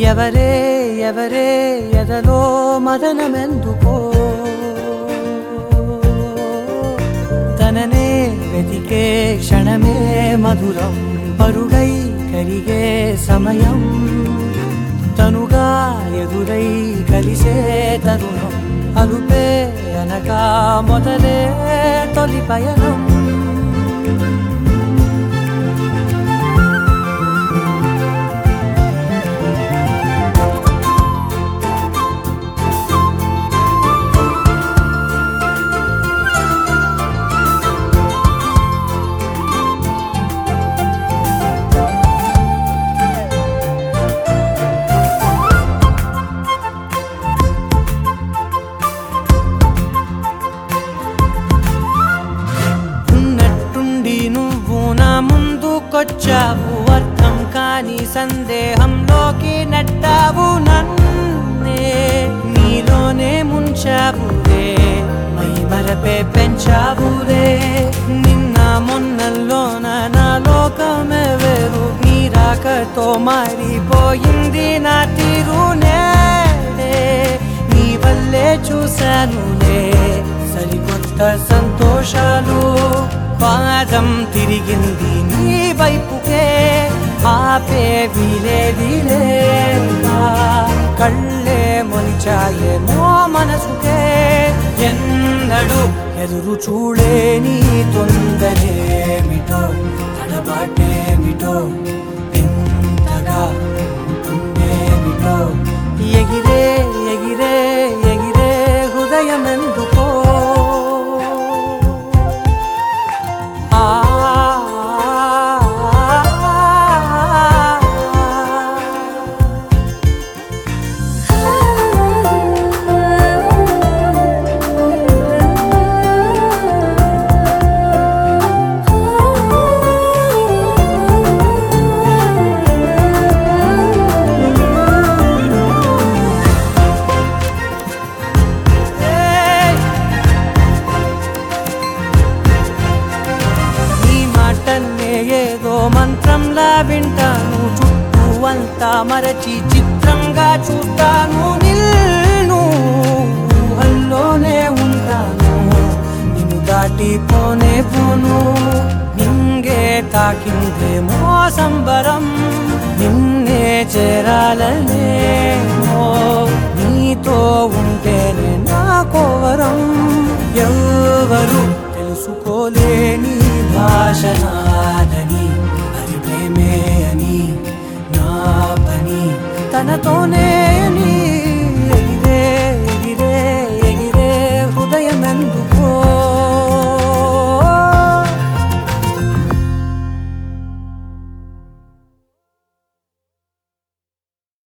ఎవరే ఎవరే ఎదలో మదనమెందుకో తననే వెతికే క్షణమే మధురం పరుగై కరిగే సమయం తనుగా ఎదురై కలిసే తరుణం అలుపే అనగా మొదలే తొలి పయనం ఉన్నట్టుండి నువ్వు నా ముందుకొచ్చావు అర్థం కాని సందేహంలోకి నెట్టావు నన్నే నీలోనే ముంచావురే మై మరపే పెంచావురే నిన్న మొన్నల్లోన నా లోకమే వేరు నీ రాకతో మారిపోయింది నా తీరు నేడే నీ వల్లే చూశానులే సరికొత్త సంతోషాలు పాదం తిరిగింది నీ వైపుకే ఆపే వీలేదిలే కళ్ళే మొలిచాయే మో మనసుకే ఎన్నడు ఎదురు చూడే నీ తొందరేమిటో తడబాటేమిటో ఇంతగా ఉంటుందేమిటో ఎగిరే ఎగిరే ఎగిరే హృదయం ఎందుకో ఆ ఏయ్! నీ మాటన్నే ఏదో మంత్రంలా వింటాను చుట్టూ అంతా మరచి చిత్రంగా చూస్తాను నిన్ను ఊహల్లోనే ఉంటాను నిన్ను దాటిపోనే పోను నింగే తాకిందేమో సంబరం నిన్నే చేరాలనేమో నీతో ఉంటేనే నా కోవరం ఎవరు తెలుసుకోలేని భాష నాదని అది ప్రేమే అని నా పని తనతోనే